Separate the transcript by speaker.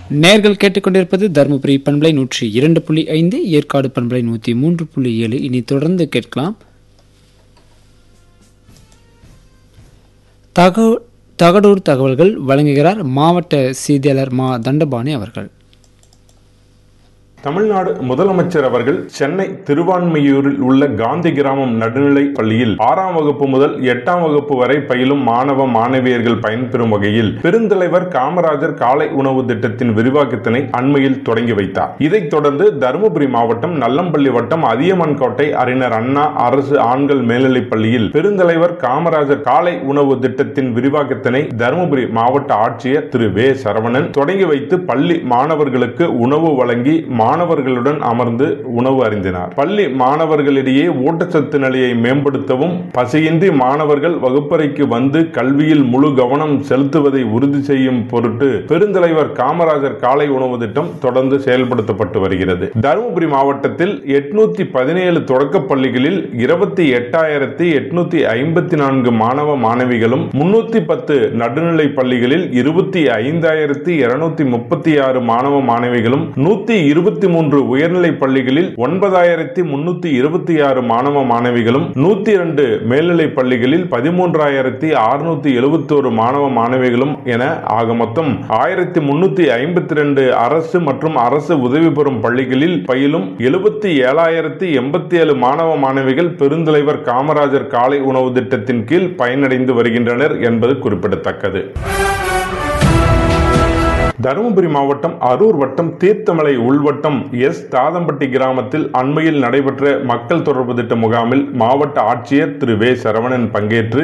Speaker 1: நேர்கள் கேட்டுக்கொண்டிருப்பது தருமபுரி பண்பலை நூற்றி இரண்டு புள்ளி ஐந்து ஏற்காடு பண்பலை நூற்றி மூன்று புள்ளி ஏழு இனி தொடர்ந்து கேட்கலாம் தக தகடூர் தகவல்கள் வழங்குகிறார் மாவட்ட செய்தியாளர் மா தண்டபாணி அவர்கள்
Speaker 2: தமிழ்நாடு முதலமைச்சர் அவர்கள் சென்னை திருவான்மையூரில் உள்ள காந்தி கிராமம் நடுநிலைப் பள்ளியில் ஆறாம் வகுப்பு முதல் எட்டாம் வகுப்பு வரை பயிலும் மாணவ மாணவியர்கள் பயன்பெறும் வகையில் பெருந்தலைவர் காமராஜர் காலை உணவு திட்டத்தின் விரிவாக்கத்தினை அண்மையில் தொடங்கி வைத்தார் இதைத் தொடர்ந்து தருமபுரி மாவட்டம் நல்லம்பள்ளி வட்டம் அதியமான் கோட்டை அறிஞர் அண்ணா அரசு ஆண்கள் மேல்நிலைப் பள்ளியில் பெருந்தலைவர் காமராஜர் காலை உணவு திட்டத்தின் விரிவாக்கத்தினை தருமபுரி மாவட்ட ஆட்சியர் திரு வே சரவணன் தொடங்கி வைத்து பள்ளி மாணவர்களுக்கு உணவு வழங்கி மாணவர்களுடன் அமர்ந்து உணவு அருந்தினார் பள்ளி மாணவர்களிடையே ஊட்டச்சத்து நிலையை மேம்படுத்தவும் பசியின்றி மாணவர்கள் வகுப்பறைக்கு வந்து கல்வியில் முழு கவனம் செலுத்துவதை உறுதி செய்யும் பொருட்டு பெருந்தலைவர் காமராஜர் காலை உணவு திட்டம் தொடர்ந்து செயல்படுத்தப்பட்டு வருகிறது தருமபுரி மாவட்டத்தில் எட்நூத்தி பதினேழு தொடக்க பள்ளிகளில் இருபத்தி எட்டாயிரத்தி எட்நூத்தி ஐம்பத்தி நான்கு மாணவ மாணவிகளும் முன்னூத்தி பத்து நடுநிலை பள்ளிகளில் இருபத்தி ஐந்தாயிரத்தி இருநூத்தி முப்பத்தி ஆறு மாணவ மாணவிகளும் நூத்தி இருபத்தி மூன்று உயர்நிலை பள்ளிகளில் ஒன்பதாயிரத்தி முன்னூத்தி இருபத்தி ஆறு மாணவ மாணவிகளும் நூத்தி இரண்டு மேல்நிலை பள்ளிகளில் பதிமூன்றாயிரத்தி அறுநூத்தி எழுபத்தோரு மாணவ மாணவிகளும் என ஆக மொத்தம் ஆயிரத்தி முன்னூத்தி ஐம்பத்தி ரெண்டு அரசு மற்றும் அரசு உதவி பெறும் பள்ளிகளில் பயிலும் எழுபத்தி ஏழாயிரத்தி எண்பத்தி ஏழு மாணவ மாணவிகள் பெருந்தலைவர் காமராஜர் காலை உணவு திட்டத்தின் கீழ் பயனடைந்து வருகின்றனர் என்பது குறிப்பிடத்தக்கது தருமபுரி மாவட்டம் அரூர் வட்டம் தீர்த்தமலை உள்வட்டம் எஸ் தாதம்பட்டி கிராமத்தில் அண்மையில் நடைபெற்ற மக்கள் தொடர்பு திட்ட முகாமில் மாவட்ட ஆட்சியர் திரு வே சரவணன் பங்கேற்று